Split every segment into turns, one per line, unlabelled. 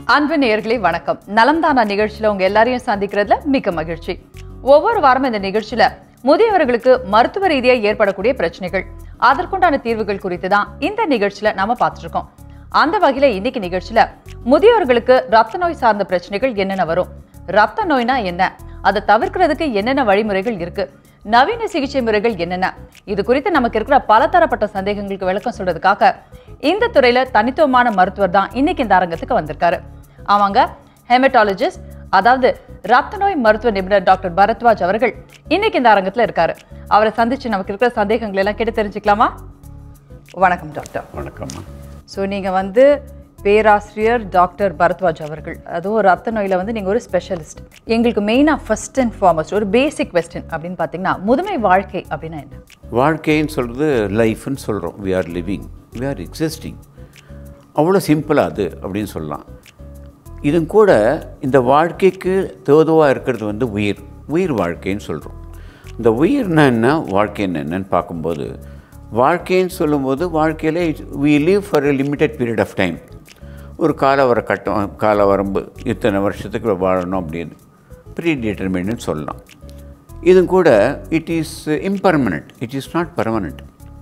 அன்பு நேயர்களே வணக்கம் நலம்தானா நிகழ்ச்சியில உங்க எல்லாரையும் சந்திக்கிறதுல மிக்க மகிழ்ச்சி ஒவ்வொரு வாரமும் இந்த நிகழ்ச்சியில முதியவர்களுக்கு மருத்துவ ரீதியா ஏற்படக்கூடிய பிரச்சனைகள் அதற்குண்டான தீர்வுகள் குறித்து தான் இந்த நிகழ்ச்சியில நாம பார்த்துட்டு இருக்கோம் அந்த வகையில இன்னைக்கு நிகழ்ச்சியில முதியவர்களுக்கு ரத்த நோய் சார்ந்த பிரச்சனைகள் என்னென்ன வரும் ரத்த நோய்னா என்ன அதை தவிர்க்கிறதுக்கு என்னென்ன வழிமுறைகள் இருக்கு நவீன சிகிச்சை முறைகள் என்னென்ன இது குறித்து நமக்கு இருக்கிற பலதரப்பட்ட சந்தேகங்களுக்கு விளக்கம் சொல்றதுக்காக இந்த துறையில தனித்துவமான மருத்துவர் தான் இன்னைக்கு இந்த அரங்கத்துக்கு வந்திருக்காரு அவங்க ஹெமட்டாலஜிஸ்ட் அதாவது ரத்த நோய் மருத்துவ நிபுணர் டாக்டர் பரத்வாஜ் அவர்கள் இன்னைக்கு இந்த அரங்கத்துல இருக்காரு அவரை சந்திச்சு நமக்கு இருக்கிற சந்தேகங்கள் எல்லாம் கேட்டு தெரிஞ்சுக்கலாமா வணக்கம் டாக்டர்
வணக்கம்மா
ஸோ நீங்க வந்து பேராசிரியர் டாக்டர் பரத்வாஜ் அவர்கள் அதுவும் ரத்த நோயில வந்து நீங்க ஒரு ஸ்பெஷலிஸ்ட் எங்களுக்கு மெயினா ஃபர்ஸ்ட் அண்ட் ஃபார்மஸ்ட் ஒரு பேசிக் கொஸ்டின் அப்படின்னு பார்த்தீங்கன்னா முதுமை வாழ்க்கை அப்படின்னா என்ன
வாழ்க்கைன்னு சொல்கிறது லைஃப்னு சொல்கிறோம் we are living we are existing அவ்வளோ சிம்பிளாக அது அப்படின்னு சொல்லலாம் இதும் கூட இந்த வாழ்க்கைக்கு தோதுவாக இருக்கிறது வந்து உயிர் உயிர் வாழ்க்கைன்னு சொல்கிறோம் இந்த உயிர்னா என்ன வாழ்க்கைன்னு என்னன்னு பார்க்கும்போது வாழ்க்கைன்னு சொல்லும்போது வாழ்க்கையில் we live for a limited period of time ஒரு காலவர கட்டம் கால வரம்பு இத்தனை வருஷத்துக்கு வாழணும் அப்படின்னு ப்ரீ டிட்டர்மின்னு சொல்லலாம் இதும் கூட it is impermanent it is not permanent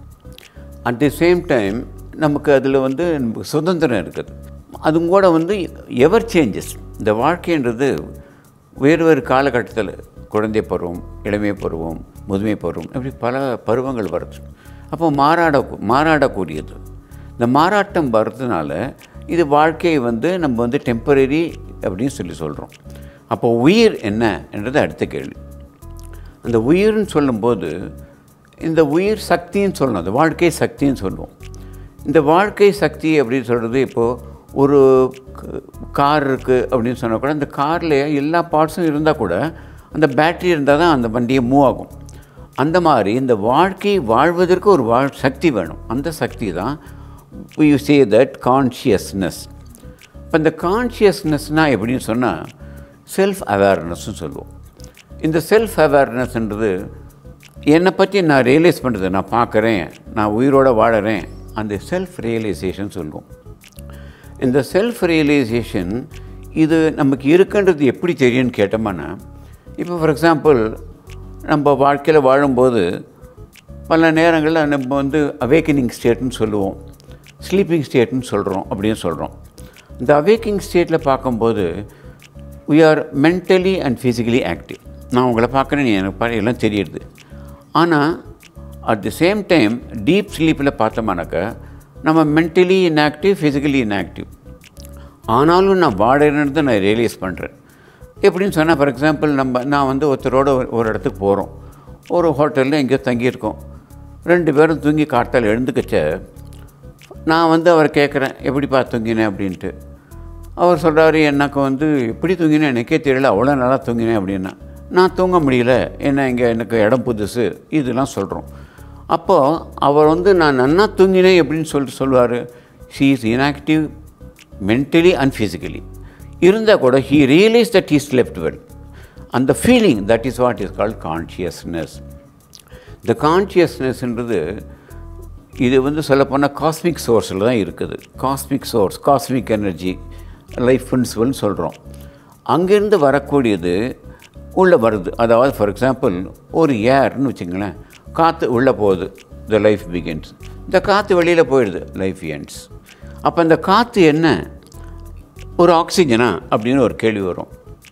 at the same time நமக்கு அதில் வந்து நமக்கு சுதந்திரம் இருக்குது அதுவும் கூட வந்து எவர் சேஞ்சஸ் இந்த வாழ்க்கைன்றது வேறு வேறு காலகட்டத்தில் குழந்தை பருவம் இளமை பருவம் முதுமை பருவம் இப்படி பல பருவங்கள் வருது அப்போ மாறாட மாறாடக்கூடியது இந்த மாறாட்டம் வர்றதுனால இது வாழ்க்கையை வந்து நம்ம வந்து டெம்பரரி அப்படின்னு சொல்லி சொல்கிறோம் அப்போ உயிர் என்ன என்றது அடுத்த கேள்வி அந்த உயிர்னு சொல்லும்போது இந்த உயிர் சக்தின்னு சொல்லணும் அந்த வாழ்க்கை சக்தின்னு சொல்லுவோம் இந்த வாழ்க்கை சக்தி அப்படின்னு சொல்கிறது இப்போது ஒரு கார் இருக்குது அப்படின்னு சொன்னால் கூட அந்த காரில் எல்லா பார்ட்ஸும் இருந்தால் கூட அந்த பேட்டரி இருந்தால் தான் அந்த வண்டியை மூவ் ஆகும் அந்த மாதிரி இந்த வாழ்க்கை வாழ்வதற்கு ஒரு வாழ் சக்தி வேணும் அந்த சக்தி தான் யூ சே தட் கான்ஷியஸ்னஸ் இப்போ இந்த கான்ஷியஸ்னஸ்னால் எப்படின்னு சொன்னால் செல்ஃப் அவேர்னஸ்னு சொல்லுவோம் இந்த செல்ஃப் அவேர்னஸ்ன்றது என்னை பற்றி நான் ரியலைஸ் பண்ணுறது நான் பார்க்குறேன் நான் உயிரோடு வாழறேன் அந்த செல்ஃப் ரியலைசேஷன் சொல்லுவோம் இந்த செல்ஃப் ரியலைசேஷன் இது நமக்கு இருக்குன்றது எப்படி தெரியும்னு கேட்டோம்னா இப்போ ஃபார் எக்ஸாம்பிள் நம்ம வாழ்க்கையில் வாழும்போது பல நேரங்களில் நம்ம வந்து அவேக்கனிங் ஸ்டேட்னு சொல்லுவோம் ஸ்லீப்பிங் ஸ்டேட்னு சொல்கிறோம் அப்படின்னு சொல்கிறோம் இந்த அவேக்கிங் ஸ்டேட்டில் பார்க்கும்போது we are mentally and physically active நான் உங்களை பார்க்குறேன் எனக்கு பா எல்லாம் தெரியுது ஆனால் at the same time deep ஸ்லீப்பில் பார்த்தோம்னாக்கா நம்ம மென்டலி இன்ஆக்டிவ் ஃபிசிக்கலி இன்ஆக்டிவ் ஆனாலும் நான் வாடகைன்னு நான் ரியலைஸ் பண்ணுறேன் எப்படின்னு சொன்னால் ஃபார் எக்ஸாம்பிள் நம்ம நான் வந்து ஒருத்தரோட ஒரு- ஒரு இடத்துக்கு போகிறோம் ஒரு ஹோட்டலில் எங்கேயோ தங்கியிருக்கோம் ரெண்டு பேரும் தூங்கி காட்டால் எழுந்துக்கச்ச நான் வந்து அவரை கேட்குறேன் எப்படிப்பா தூங்கினேன் அப்படின்ட்டு அவர் சொல்கிறாரு எனக்கு வந்து எப்படி தூங்கினேன் எனக்கே தெரியல அவ்வளோ நல்லா தூங்கினேன் அப்படின்னா நான் தூங்க முடியல என்ன இங்கே எனக்கு இடம் புதுசு இதெல்லாம் சொல்கிறோம் அப்போது அவர் வந்து நான் நன்னா தூங்கினேன் எப்படின்னு சொல்லிட்டு சொல்லுவார் she is inactive mentally and physically இருந்தால் கூட he realise that is left well அந்த feeling that is what is called consciousness இந்த கான்ஷியஸ்னஸ்ன்றது இது வந்து சொல்லப்போனால் காஸ்மிக் சோர்ஸில் தான் இருக்குது cosmic source cosmic energy life பிரின்சிபல்னு சொல்கிறோம் அங்கேருந்து வரக்கூடியது உள்ளே வருது அதாவது ஃபார் எக்ஸாம்பிள் ஒரு ஏர்னு வச்சுங்களேன் காற்று உள்ளே போகுது த லைஃப் பிகின்ஸ் இந்த காற்று வெளியில் போயிடுது லைஃப் எண்ட்ஸ் அப்போ இந்த காற்று என்ன ஒரு ஆக்சிஜனா அப்படின்னு ஒரு கேள்வி வரும்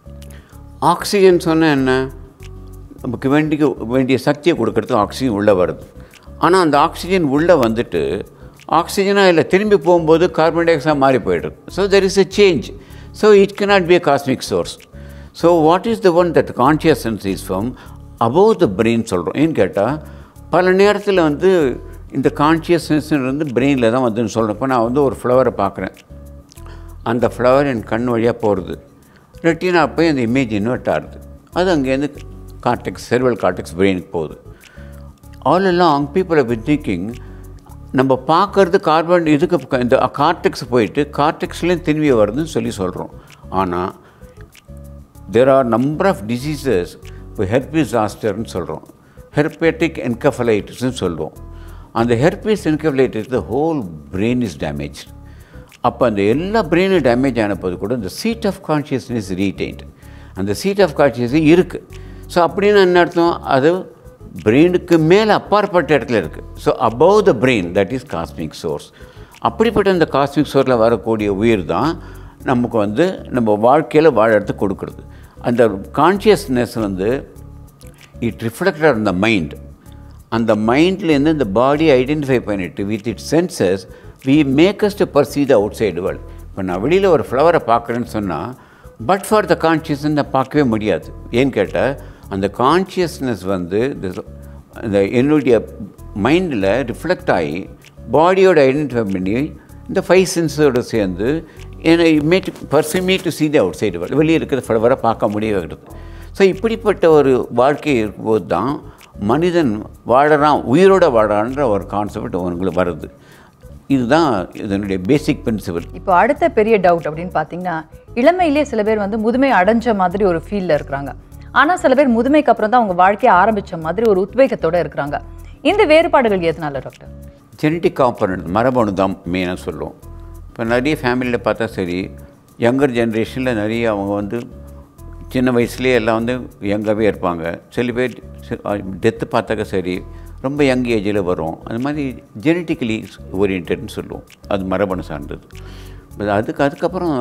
ஆக்சிஜன் சொன்னால் என்ன நமக்கு வேண்டிய வேண்டிய சக்தியை கொடுக்கறதுக்கு ஆக்சிஜன் உள்ளே வருது ஆனால் அந்த ஆக்சிஜன் உள்ளே வந்துட்டு ஆக்சிஜனாக இல்லை திரும்பி போகும்போது கார்பன் டை ஆக்சைடாக மாறி போயிடுது so there is a change so it cannot be a cosmic source so what is the one that consciousness is from above the brain சொல்கிறோம் ஏன்னு கேட்டால் பல நேரத்தில் வந்து இந்த கான்ஷியஸ்னஸ் வந்து பிரெயினில் தான் வந்துன்னு சொல்கிறேன் இப்போ நான் வந்து ஒரு ஃப்ளவரை பார்க்குறேன் அந்த ஃப்ளவர் என் கண் வழியாக போகிறது ரெட்டினா போய் அந்த இமேஜ் இன்வெர்ட் ஆகுது அது அங்கேருந்து கார்டெக்ஸ் செர்வல் கார்டெக்ஸ் பிரெயினுக்கு போகுது ஆல் எல்லாம் பீப்புள் have been thinking நம்ம பார்க்கறது கார்பன் இதுக்கு பக்க- இந்த கார்டெக்ஸ் போயிட்டு கார்டெக்ஸ்லேயும் திரும்பி வருதுன்னு சொல்லி சொல்கிறோம் ஆனால் there are number of diseases இப்போ ஹெர்பிஸ் ஆஸ்டர்னு சொல்கிறோம் ஹெர்பேட்டிக் என்கஃபலைட்டிஸ்னு சொல்லுவோம் அந்த herpes encephalitis the whole brain is damage அப்போ அந்த எல்லா பிரெயினும் டேமேஜ் ஆன போது கூட இந்த சீட் ஆஃப் கான்ஷியஸ்னஸ் ரீடைன்ட் அந்த சீட் ஆஃப் கான்ஷியஸ் இருக்குது ஸோ அப்படின்னு என்ன அர்த்தம் அது பிரெயினுக்கு மேலே அப்பாற்பட்ட இடத்துல இருக்குது so above the brain that is cosmic source அப்படிப்பட்ட அந்த காஸ்மிக் சோர்ஸில் வரக்கூடிய உயிர் தான் நமக்கு வந்து நம்ம வாழ்க்கையில் வாழறது கொடுக்குறது அந்த கான்ஷியஸ்னஸ் வந்து it reflected on the mind அந்த மைண்ட்லேருந்து இந்த பாடி ஐடென்டிஃபை பண்ணிட்டு with it senses we makes to perceive the outside world இப்போ நான் வெளியில் ஒரு ஃப்ளவரை பார்க்குறேன்னு சொன்னால் பட் ஃபார் த கான்ஷியஸ்னஸ் நான் பார்க்கவே முடியாது ஏன்னு கேட்டால் அந்த கான்ஷியஸ்னஸ் வந்து this- அந்த என்னுடைய மைண்டில் ரிஃப்ளெக்ட் ஆகி பாடியோட ஐடென்டிஃபை பண்ணி இந்த ஃபைவ் சென்ஸோடு சேர்ந்து என்னை made perceive me to see the outside வெளியே இருக்கிற ஃப்ளவரை பார்க்க முடியாது ஸோ இப்படிப்பட்ட ஒரு வாழ்க்கை இருக்கும்போது தான் மனிதன் வாழறான் உயிரோட வாழறான்ற ஒரு கான்செப்ட் உங்களுக்கு வருது இதுதான் இதனுடைய பேசிக் பிரின்சிபல்
இப்போ அடுத்த பெரிய டவுட் அப்படின்னு பார்த்தீங்கன்னா இளமையிலே சில பேர் வந்து முதுமை அடைஞ்ச மாதிரி ஒரு ஃபீல்ல இருக்கிறாங்க ஆனா சில பேர் முதுமைக்கு அப்புறம் தான் அவங்க வாழ்க்கையை ஆரம்பிச்ச மாதிரி ஒரு உத்வேகத்தோட இருக்கிறாங்க இந்த வேறுபாடுகள் எதனால டாக்டர்
ஜெனட்டிக் காம்பனண்ட் மரபணு தான் மெயினாக சொல்லுவோம் இப்போ நிறைய ஃபேமிலியில் பார்த்தா சரி யங்கர் ஜென்ரேஷனில் நிறைய அவங்க வந்து சின்ன வயசுலேயே எல்லாம் வந்து யங்காகவே இருப்பாங்க சில பேர் டெத்து பார்த்தாக்க சரி ரொம்ப யங் ஏஜில் வரும் அந்த மாதிரி ஜெனட்டிக்கலி ஓரியன்ட்னு சொல்லுவோம் அது மரபணு சார்ந்தது But அதுக்கு அதுக்கப்புறம்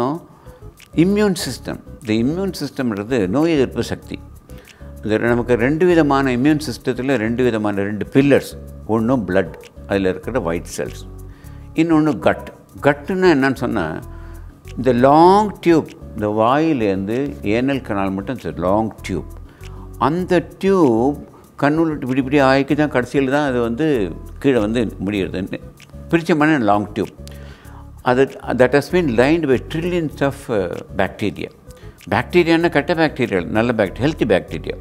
இம்யூன் சிஸ்டம் இந்த இம்யூன் சிஸ்டம்ன்றது நோய் எதிர்ப்பு சக்தி இது நமக்கு ரெண்டு விதமான இம்யூன் சிஸ்டத்தில் ரெண்டு விதமான ரெண்டு பில்லர்ஸ் ஒன்று blood அதில் இருக்கிற ஒயிட் செல்ஸ் இன்னொன்று கட் கட்டுன்னா என்னன்னு சொன்னால் இந்த லாங் டியூப் இந்த வாயிலேருந்து ஏனல் கனால் மட்டும் லாங் டியூப் அந்த டியூப் கண்ணுள்ள இப்படி இப்படி ஆக்கி தான் கடைசியில் தான் அது வந்து கீழே வந்து முடியுது பிரிச்சமான லாங் டியூப் அது that has been lined by trillions of bacteria பாக்டீரியான்னா கெட்ட பாக்டீரியா நல்ல பாக்டீரியா ஹெல்த்தி பாக்டீரியா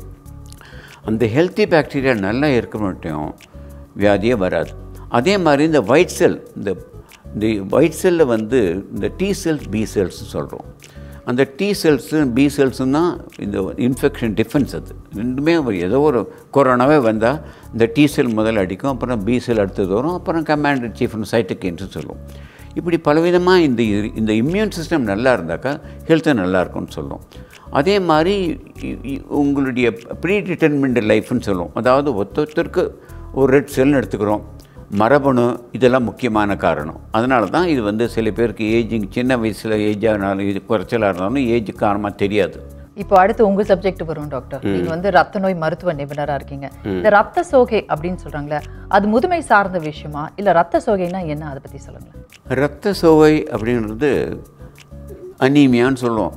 அந்த ஹெல்த்தி பாக்டீரியா நல்லா இருக்க மட்டும் வியாதியே வராது அதே மாதிரி இந்த ஒயிட் செல் இந்த இந்த ஒயிட் செல்லில் வந்து இந்த டி செல்ஸ் பி செல்ஸ் சொல்கிறோம் அந்த டி செல்ஸும் பி செல்ஸும் தான் இந்த இன்ஃபெக்ஷன் டிஃபென்ஸ் அது ரெண்டுமே ஒரு ஏதோ ஒரு கொரோனாவே வந்தால் இந்த டி செல் முதல்ல அடிக்கும் அப்புறம் பி செல் அடுத்தது வரும் அப்புறம் கமாண்டர் சீஃப்னு சைட்டக்கின்னு சொல்லுவோம் இப்படி பலவிதமாக இந்த இ- இந்த இம்யூன் சிஸ்டம் நல்லா இருந்தாக்கா ஹெல்த்து நல்லா இருக்கும்னு சொல்லுவோம் அதே மாதிரி இ- இ- உங்களுடைய ப்ரீ டிட்டர்மெண்ட் லைஃப்னு சொல்லுவோம் அதாவது ஒருத்தருக்கு ஒரு ரெட் செல்னு எடுத்துக்கிறோம் மரபணு இதெல்லாம் முக்கியமான காரணம் அதனால தான் இது வந்து சில பேருக்கு ஏஜிங் சின்ன வயசில் ஏஜ் ஆனாலும் இது குறைச்சலாக இருந்தாலும் ஏஜ் காரணமாக தெரியாது
இப்போ அடுத்து உங்க சப்ஜெக்ட் வரும் டாக்டர் நீங்க வந்து ரத்த நோய் மருத்துவ நிபுணரா இருக்கீங்க இந்த ரத்த சோகை அப்படின்னு சொல்றாங்களே அது முதுமை சார்ந்த விஷயமா இல்ல ரத்த சோகைனா என்ன அதை பத்தி சொல்லுங்களேன்
இரத்த சோகை அப்படின்றது அனீமியான்னு சொல்லுவோம்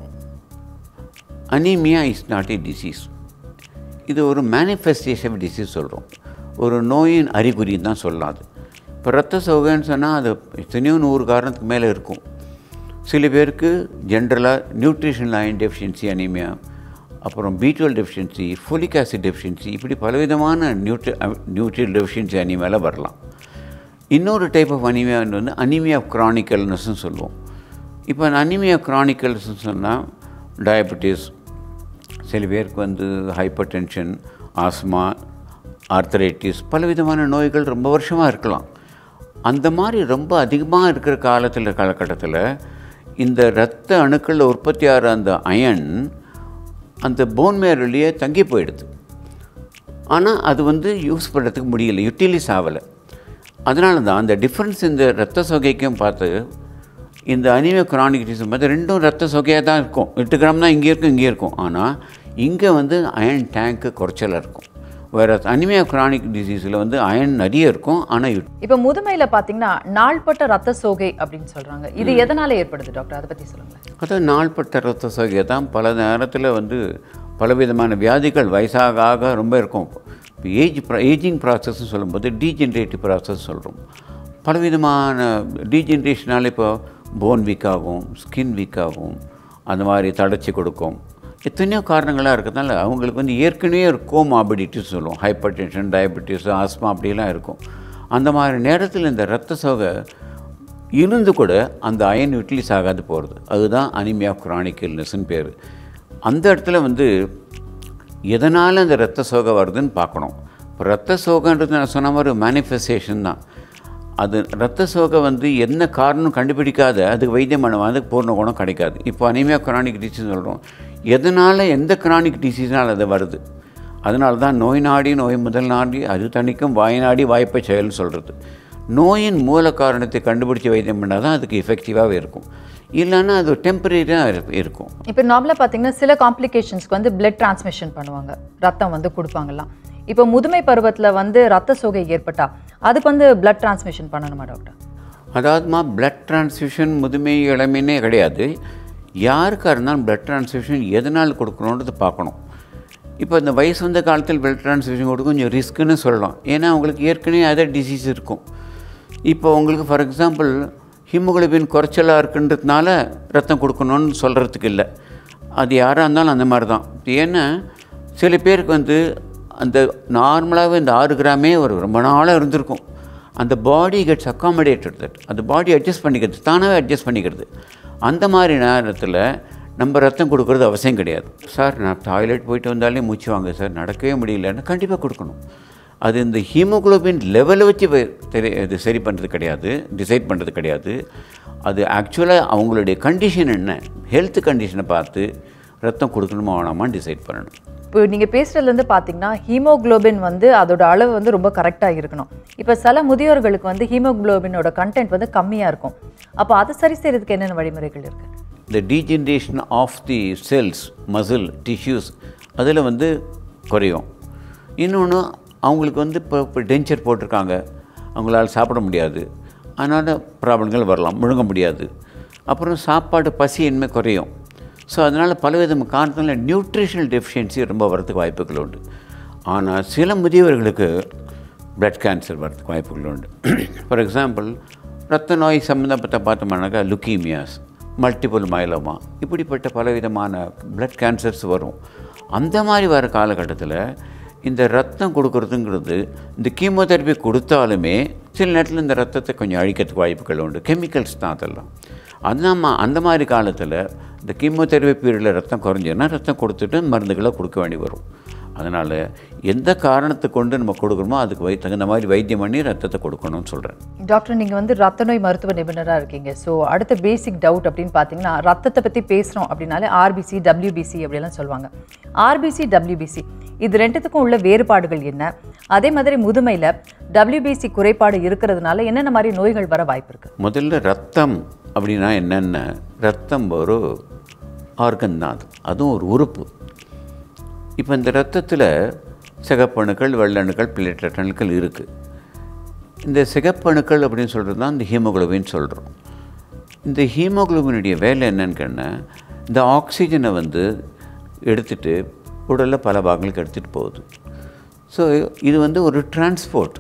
anaemia is not a disease இது ஒரு மேனிஃபெஸ்டேஷன் டிசீஸ் சொல்கிறோம் ஒரு நோயின் அறிகுறின்னு தான் சொல்லலாம் அது இப்போ ரத்த சோகைன்னு சொன்னால் அது எத்தனையோ நூறு காரணத்துக்கு மேலே இருக்கும் சில பேருக்கு ஜென்ரலாக நியூட்ரிஷன் அயன் டெஃபிஷியன்சி அனீமியா அப்புறம் B twelve deficiency folic acid deficiency இப்படி பலவிதமான நியூட்ரி நியூட்ரியல் டெஃபிஷியன்சி அனீமியாவில் வரலாம் இன்னொரு டைப் ஆஃப் அனிமியா வந்து அனிமியா ஆஃப் க்ரானிக்கல்னஸ்னு சொல்லுவோம் இப்போ அனிமியா க்ரானிக்கல்ஸ்னு சொன்னால் டயபெட்டிஸ் சில பேருக்கு வந்து ஹைப்பர் டென்ஷன் ஆஸ்மா ஆர்த்தரைட்டிஸ் பலவிதமான நோய்கள் ரொம்ப வருஷமாக இருக்கலாம் அந்த மாதிரி ரொம்ப அதிகமாக இருக்கிற காலத்தில் காலகட்டத்தில் இந்த இரத்த அணுக்களில் உற்பத்தி ஆகிற அந்த அயன் அந்த போன் மேரிலேயே தங்கி போயிடுது ஆனால் அது வந்து யூஸ் பண்ணுறதுக்கு முடியல யூட்டிலைஸ் ஆகலை அதனால தான் அந்த டிஃப்ரென்ஸ் இந்த ரத்த சொகைக்கும் பார்த்து இந்த அனிமியா கிரானிக் டிசீஸ் பார்த்து ரெண்டும் ரத்த சொகையாக தான் இருக்கும் எட்டு கிராம் தான் இங்கே இருக்கும் இங்கே இருக்கும் ஆனால் இங்கே வந்து அயன் டேங்க்கு குறைச்சலாக இருக்கும் வேறு அனிமியா கிரானிக் டிசீஸில் வந்து அயன் நிறைய இருக்கும் ஆனால்
இப்போ முதுமையில பாத்தீங்கன்னா நாள்பட்ட ரத்த சோகை அப்படின்னு சொல்றாங்க இது எதனால ஏற்படுது டாக்டர் அதை பத்தி சொல்லுங்களேன்
அதான் நாள்பட்ட ரத்த சோகை தான் பல நேரத்தில் வந்து பலவிதமான வியாதிகள் வயசாக ஆக ரொம்ப இருக்கும் இப்போ ஏஜ் ஏஜிங் ப்ராசஸ்ன்னு சொல்லும்போது டீஜென்ரேட்டிவ் ப்ராசஸ் சொல்கிறோம் பலவிதமான டீஜென்ரேஷனால் இப்போ போன் வீக் ஆகும் ஸ்கின் வீக் ஆகும் அந்த மாதிரி தடைச்சி கொடுக்கும் எத்தனையோ காரணங்களாக இருக்கிறதுனால அவங்களுக்கு வந்து ஏற்கனவே ஒரு கோமாபிடிட்டிஸ் சொல்லுவோம் ஹைப்பர் டென்ஷன் டயபெட்டிஸ் ஆஸ்மா அப்படிலாம் இருக்கும் அந்த மாதிரி நேரத்தில் இந்த ரத்த சோகை இருந்து கூட அந்த அயன் யூட்டிலைஸ் ஆகாது போகிறது அதுதான் அனிமியா குரானிக்கல்னஸ்ன்னு பேர் அந்த இடத்துல வந்து எதனால் அந்த ரத்த சோகை வருதுன்னு பார்க்கணும் இப்போ ரத்த சோகன்றது நான் சொன்ன மாதிரி மேனிஃபெஸ்டேஷன் தான் அது ரத்த சோகை வந்து என்ன காரணம் கண்டுபிடிக்காத அதுக்கு வைத்தியம் பண்ண அதுக்கு பூர்ண குணம் கிடைக்காது இப்போ அனிமியா கிரானிக் டிசீஸ் சொல்கிறோம் எதனால் எந்த கிரானிக் டிசீஸ்னால் அது வருது அதனால தான் நோய் நாடி நோய் முதல் நாடி அது தணிக்கும் வாய் நாடி வாய்ப்பை செயல்னு சொல்கிறது நோயின் மூல காரணத்தை கண்டுபிடிச்சி வைத்தியம் பண்ணால் தான் அதுக்கு எஃபெக்டிவாகவே இருக்கும் இல்லைன்னா அது டெம்பரரியாக இருக்கும்
இப்போ நார்மலாக பார்த்தீங்கன்னா சில காம்ப்ளிகேஷன்ஸ்க்கு வந்து பிளட் டிரான்ஸ்மிஷன் பண்ணுவாங்க ரத்தம் வந்து கொடுப்பாங்கலாம் இப்போ முதுமை பருவத்தில் வந்து ரத்த சோகை ஏற்பட்டா அதுக்கு வந்து பிளட் டிரான்ஸ்மிஷன் பண்ணணுமா டாக்டர்
அதாவதுமா பிளட் டிரான்ஸ்ஃபியூஷன் முதுமை இளமைனே கிடையாது யாருக்காக இருந்தாலும் பிளட் டிரான்ஸ்ஃபியூஷன் எதனால் கொடுக்கணுன்றது பார்க்கணும் இப்போ இந்த வயசு வந்த காலத்தில் பிளட் டிரான்ஸ்ஃபியூஷன் கொடுக்க கொஞ்சம் ரிஸ்க்குன்னு சொல்லலாம் ஏன்னா அவங்களுக்கு ஏற்கனவே அதர் டிசீஸ் இருக்கும் இப்போ உங்களுக்கு ஃபார் எக்ஸாம்பிள் ஹீமோகுளோபின் குறைச்சலாக இருக்குன்றதுனால ரத்தம் கொடுக்கணும்னு சொல்கிறதுக்கு இல்லை அது யாராக இருந்தாலும் அந்த மாதிரி தான் ஏன்னா சில பேருக்கு வந்து அந்த நார்மலாகவே இந்த ஆறு கிராமே ஒரு ரொம்ப நாளாக இருந்திருக்கும் அந்த பாடி கெட்ஸ் அக்காமடேட்டட் தட் அந்த பாடி அட்ஜஸ்ட் பண்ணிக்கிறது தானாகவே அட்ஜஸ்ட் பண்ணிக்கிறது அந்த மாதிரி நேரத்தில் நம்ம ரத்தம் கொடுக்கறது அவசியம் கிடையாது சார் நான் டாய்லெட் போயிட்டு வந்தாலே மூச்சு வாங்க சார் நடக்கவே முடியலன்னு கண்டிப்பாக கொடுக்கணும் அது இந்த ஹீமோகுளோபின் லெவலை வச்சு வே- தெரி- இது சரி பண்ணுறது கிடையாது டிசைட் பண்ணுறது கிடையாது அது ஆக்சுவலாக அவங்களுடைய கண்டிஷன் என்ன ஹெல்த் கண்டிஷனை பார்த்து ரத்தம் கொடுக்கணுமா வேணாமான்னு டிசைட் பண்ணணும்
இப்போ நீங்கள் பேசுகிறதுலேருந்து பார்த்தீங்கன்னா ஹீமோகுளோபின் வந்து அதோட அளவு வந்து ரொம்ப கரெக்டாக இருக்கணும் இப்போ சில முதியோர்களுக்கு வந்து ஹீமோகுளோபினோட கண்டென்ட் வந்து கம்மியாக இருக்கும் அப்போ அதை சரி செய்யறதுக்கு என்னென்ன வழிமுறைகள் இருக்குது
the degeneration of the cells muscle tissues அதில் வந்து குறையும் இன்னொன்று அவங்களுக்கு வந்து இப்போ இப்போ டென்ச்சர் போட்டிருக்காங்க அவங்களால சாப்பிட முடியாது அதனால் ப்ராப்ளங்கள் வரலாம் முழுங்க முடியாது அப்புறம் சாப்பாடு பசியின்மை குறையும் ஸோ அதனால் பலவித காரணத்தில் நியூட்ரிஷனல் டெஃபிஷியன்சி ரொம்ப வரதுக்கு வாய்ப்புகள் உண்டு ஆனால் சில முதியவர்களுக்கு பிளட் கேன்சர் வரதுக்கு வாய்ப்புகள் உண்டு ஃபார் எக்ஸாம்பிள் ரத்த நோய் சம்மந்தப்பட்ட பார்த்தோம்னாக்கா லுக்கீமியாஸ் மல்டிபிள் மைலோமா இப்படிப்பட்ட பலவிதமான பிளட் கேன்சர்ஸ் வரும் அந்த மாதிரி வர காலகட்டத்தில் இந்த ரத்தம் கொடுக்கறதுங்கிறது இந்த கீமோதெரப்பி கொடுத்தாலுமே சில நேரத்தில் இந்த ரத்தத்தை கொஞ்சம் அழிக்கிறதுக்கு வாய்ப்புகள் உண்டு கெமிக்கல்ஸ் தான் அதெல்லாம் அதனால் அந்த மாதிரி காலத்தில் இந்த கீமோதெரப்பி பீரியடில் ரத்தம் குறைஞ்சதுன்னா ரத்தம் கொடுத்துட்டு மருந்துகளை கொடுக்க வேண்டி வரும் அதனால் எந்த காரணத்தை கொண்டு நம்ம கொடுக்குறோமோ அதுக்கு வை தகுந்த மாதிரி வைத்தியம் பண்ணி ரத்தத்தை கொடுக்கணும்னு சொல்கிறேன்
டாக்டர் நீங்கள் வந்து ரத்த நோய் மருத்துவ நிபுணராக இருக்கீங்க ஸோ அடுத்த பேசிக் டவுட் அப்படின்னு பார்த்தீங்கன்னா ரத்தத்தை பற்றி பேசுகிறோம் அப்படின்னாலே ஆர்பிசி டபிள்யூபிசி அப்படிலாம் சொல்லுவாங்க ஆர்பிசி டபிள்யூபிசி இது ரெண்டுத்துக்கும் உள்ள வேறுபாடுகள் என்ன அதே மாதிரி முதுமையில் டபிள்யூபிசி குறைபாடு இருக்கிறதுனால என்னென்ன மாதிரி நோய்கள் வர வாய்ப்பு இருக்குது
முதல்ல ரத்தம் அப்படின்னா என்னென்ன ரத்தம் ஒரு ஆர்கன் தான் அது அதுவும் ஒரு உறுப்பு இப்போ இந்த ரத்தத்தில் சிகப்பணுக்கள் வெள்ளணுக்கள் பிளேட்லெட் அணுக்கள் இருக்குது இந்த சிகப்பணுக்கள் அப்படின்னு சொல்கிறது தான் இந்த ஹீமோகுளோபின் சொல்கிறோம் இந்த ஹீமோகுளோபினுடைய வேலை என்னன்னு கேட்டா, இந்த ஆக்சிஜனை வந்து எடுத்துட்டு உடலில் பல பாகங்களுக்கு எடுத்துகிட்டு போகுது ஸோ இது வந்து ஒரு டிரான்ஸ்போர்ட்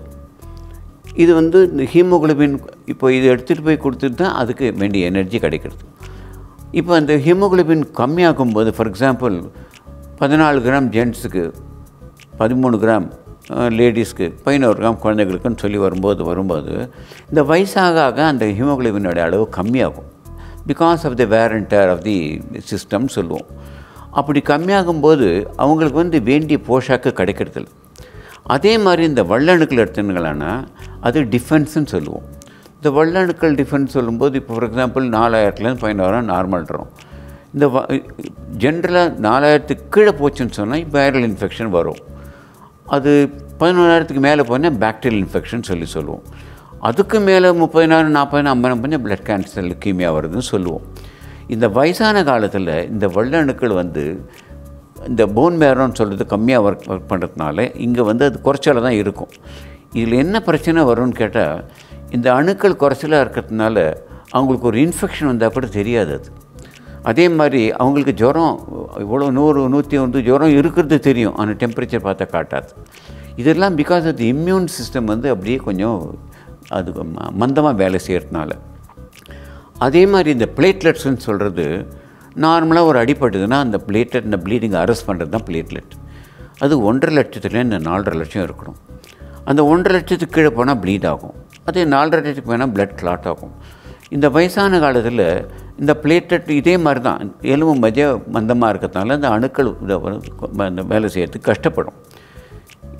இது வந்து இந்த ஹீமோகுளோபின் இப்போ இது எடுத்துகிட்டு போய் கொடுத்துட்டு தான் அதுக்கு வேண்டிய எனர்ஜி கிடைக்கிறது இப்போ அந்த ஹீமோகுளோபின் கம்மியாகும் போது ஃபார் எக்ஸாம்பிள் பதினாலு கிராம் ஜென்ட்ஸுக்கு பதிமூணு கிராம் லேடிஸ்க்கு பதினோரு கிராம் குழந்தைகளுக்குன்னு சொல்லி வரும்போது வரும்போது இந்த வயசாக ஆக அந்த ஹீமோகுளோபினோட அளவு கம்மியாகும் because of the wear and tear of the system சொல்லுவோம் அப்படி கம்மியாகும்போது அவங்களுக்கு வந்து வேண்டிய போஷாக்கு கிடைக்கிறதில்ல அதே மாதிரி இந்த வல்லணுக்கள் எடுத்துங்களேன்னா அது டிஃபென்ஸ்னு சொல்லுவோம் இந்த வல்லணுக்கள் டிஃபென்ஸ் சொல்லும்போது இப்போ ஃபார் எக்ஸாம்பிள் நாலாயிரத்துலேருந்து பதினோராயிரம் நார்மல்ன்றோம் இந்த வ ஜென்ரலாக நாலாயிரத்துக்கு கீழே போச்சுன்னு சொன்னால் வைரல் இன்ஃபெக்ஷன் வரும் அது பதினோராயிரத்துக்கு மேலே போனால் பாக்டீரியல் இன்ஃபெக்ஷன் சொல்லி சொல்லுவோம் அதுக்கு மேலே முப்பதினாயிரம் நாற்பதாயிரம் ஐம்பதாயிரம் பண்ணால் பிளட் கேன்சர் லுக்கீமியா வருதுன்னு சொல்லுவோம் இந்த வயசான காலத்தில் இந்த வெள்ளணுக்கள் வந்து இந்த போன் மேரோன்னு சொல்கிறது கம்மியாக ஒர்க் ஒர்க் பண்ணுறதுனால இங்கே வந்து அது குறைச்சலாக தான் இருக்கும் இதில் என்ன பிரச்சனை வரும்னு கேட்டால் இந்த அணுக்கள் குறைச்சலாக இருக்கிறதுனால அவங்களுக்கு ஒரு இன்ஃபெக்ஷன் வந்தால் கூட தெரியாது அது அதே மாதிரி அவங்களுக்கு ஜுரம் இவ்வளோ நூறு நூற்றி ஒன்று ஜுரம் இருக்கிறது தெரியும் ஆனால் டெம்பரேச்சர் பார்த்தா காட்டாது இதெல்லாம் because of the immune system வந்து அப்படியே கொஞ்சம் அது மந்தமாக வேலை செய்கிறதுனால அதே மாதிரி இந்த பிளேட்லெட்ஸ்னு சொல்கிறது நார்மலாக ஒரு அடிபட்டதுன்னா அந்த பிளேட்லெட் இந்த ப்ளீடிங் அரெஸ்ட் பண்ணுறது தான் பிளேட்லெட் அது ஒன்றரை லட்சத்துலேருந்து நாலரை லட்சம் இருக்கணும் அந்த ஒன்றரை லட்சத்துக்கு கீழே போனால் ப்ளீட் ஆகும் அதே நாலரை லட்சத்துக்கு வேணால் பிளட் கிளாட் ஆகும் இந்த வயசான காலத்தில் இந்த பிளேட்லெட் இதே மாதிரி தான் எலும்பு மதிய மந்தமாக இருக்கிறதுனால இந்த அணுக்கள் இதை வந்து அந்த வேலை செய்யறதுக்கு கஷ்டப்படும்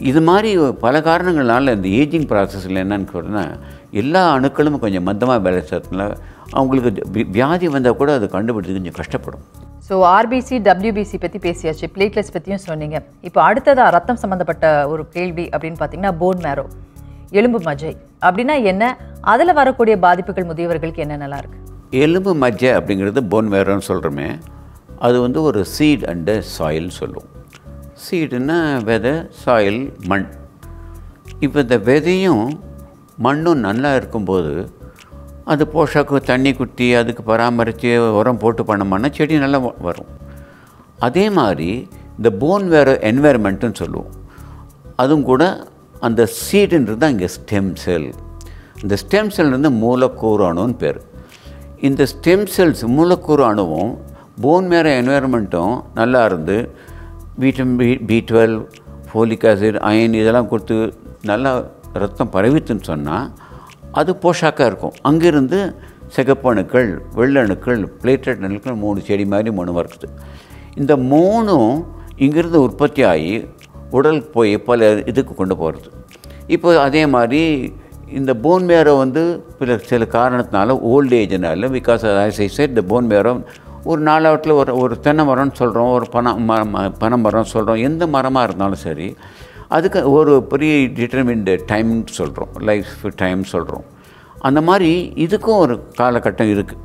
இது மாதிரி பல காரணங்களால் இந்த ஏஜிங் ப்ராசஸில் என்னன்னு சொன்னால் எல்லா அணுக்களும் கொஞ்சம் மந்தமாக வேலை செய்யறதுனால அவங்களுக்கு வி- வியாதி வந்தால் கூட அது கண்டுபிடிச்சு கொஞ்சம் கஷ்டப்படும்
ஸோ ஆர்பிசி டபிள்யூபிசி பற்றி பேசியாச்சு பிளேட்லெட்ஸ் பற்றியும் சொன்னீங்க இப்போ அடுத்ததா ரத்தம் சம்மந்தப்பட்ட ஒரு கேள்வி அப்படின்னு பார்த்தீங்கன்னா போன் மேரோ எலும்பு மஜ்ஜை அப்படின்னா என்ன அதில் வரக்கூடிய பாதிப்புகள் முதியவர்களுக்கு என்னென்னலாம் இருக்கு
எலும்பு மஜ்ஜை அப்படிங்கிறது போன் மேரோன்னு சொல்கிறோமே அது வந்து ஒரு சீட் அண்டு சாயில் சொல்லுவோம் சீடுன்னா விதை சாயில் மண் இப்போ இந்த விதையும் மண்ணும் நல்லா இருக்கும்போது அது போஷாக்கு தண்ணி குத்தி அதுக்கு பராமரித்து உரம் போட்டு பண்ணோம்னா செடி நல்லா வ- வரும் அதே மாதிரி இந்த போன் வேற என்வாயர்மெண்ட்டுன்னு சொல்லுவோம் அதுவும் கூட அந்த சீடுன்றது தான் இங்கே ஸ்டெம் செல் இந்த ஸ்டெம் செல் வந்து மூலக்கூறு அணுன்னு பேர் இந்த ஸ்டெம் செல்ஸ் மூலக்கூறு அணுவும் போன் மேர என்வாயர்மெண்ட்டும் நல்லா இருந்து vitamin B B twelve folic acid iron இதெல்லாம் கொடுத்து நல்லா ரத்தம் பரவித்துன்னு சொன்னால் அது போஷாக்காக இருக்கும் அங்கிருந்து சிகப்பு அணுக்கள் வெள்ளை அணுக்கள் பிளேட்டட் அணுக்கள் மூணு செடி மாதிரி மூணு இருக்குது இந்த மூணும் இங்கிருந்து உற்பத்தி ஆகி உடல் போய் பல இதுக்கு கொண்டு போகிறது இப்போ அதே மாதிரி இந்த போன் மேரோ வந்து சில சில காரணத்தினால ஓல்ட் ஏஜ்னால பிகாஸ் ஐ செட் இந்த போன் மேரோ ஒரு நாலாவட்டில் ஒரு ஒரு தென்னை மரம்னு சொல்கிறோம் ஒரு பனை மரம் பனை மரம் சொல்கிறோம் எந்த மரமாக இருந்தாலும் சரி அதுக்கு ஒரு பெரிய டிட்டர்மின்டு டைம் சொல்கிறோம் லைஃப் டைம் சொல்கிறோம் அந்த மாதிரி இதுக்கும் ஒரு காலகட்டம் இருக்குது